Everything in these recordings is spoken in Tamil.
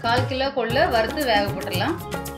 கால் கிலோ கொள்ளு வறுத்து வேக போட்டுடலாம்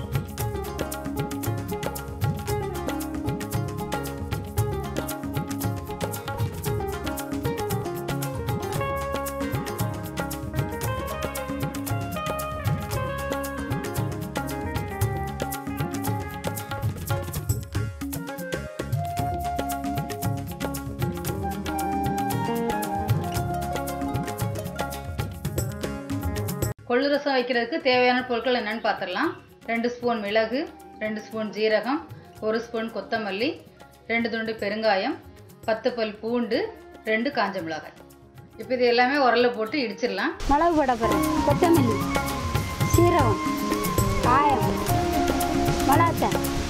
கொள்ளு ரசம் வைக்கிறதுக்கு தேவையான பொருட்கள் என்னன்னு பார்த்துடலாம் ரெண்டு ஸ்பூன் மிளகு ரெண்டு ஸ்பூன் ஜீரகம் ஒரு ஸ்பூன் கொத்தமல்லி ரெண்டு துண்டு பெருங்காயம் பத்து பல் பூண்டு ரெண்டு காஞ்ச மிளகாய் இப்போ இது எல்லாமே உரல்ல போட்டு இடிச்சிடலாம் மிளகு போட போகிறேன் கொத்தமல்லி சீரகம் காயம் மிளகாத்தூள்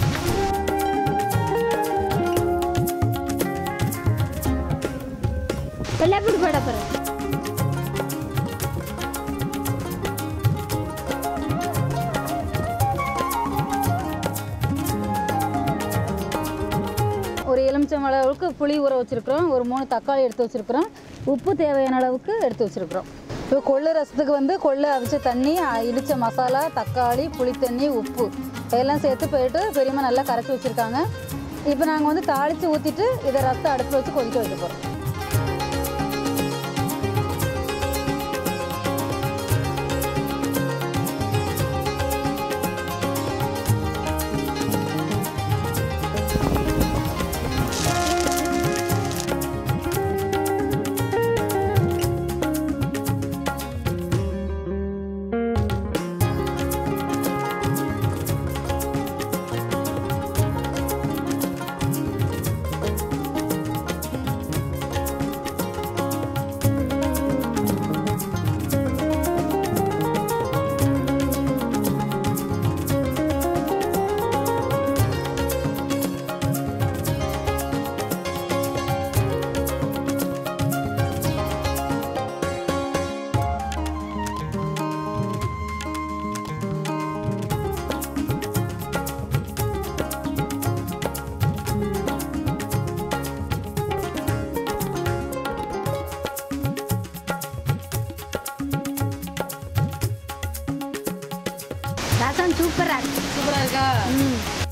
வெள்ளைப்பூடி போட போகிறேன் ஒரு எலுமிச்சம் அளவுக்கு புளி ஊற வச்சுருக்குறோம் ஒரு மூணு தக்காளி எடுத்து வச்சுருக்குறோம் உப்பு தேவையான அளவுக்கு எடுத்து வச்சுருக்குறோம் இப்போ கொள்ளு ரசத்துக்கு வந்து கொள்ளு அவிச்ச தண்ணி அ- இடிச்ச மசாலா தக்காளி புளித்தண்ணி உப்பு இதெல்லாம் சேர்த்து போயிட்டு பெரியம்மா நல்லா கரைச்சி வச்சுருக்காங்க இப்போ நாங்கள் வந்து தாளித்து ஊற்றிட்டு இதை ரசத்தை அடுப்பில் வச்சு கொதிக்க வைக்க போகிறோம் ரசம் சூப்பராக இருக்கு சூப்பராக இருக்கா ம்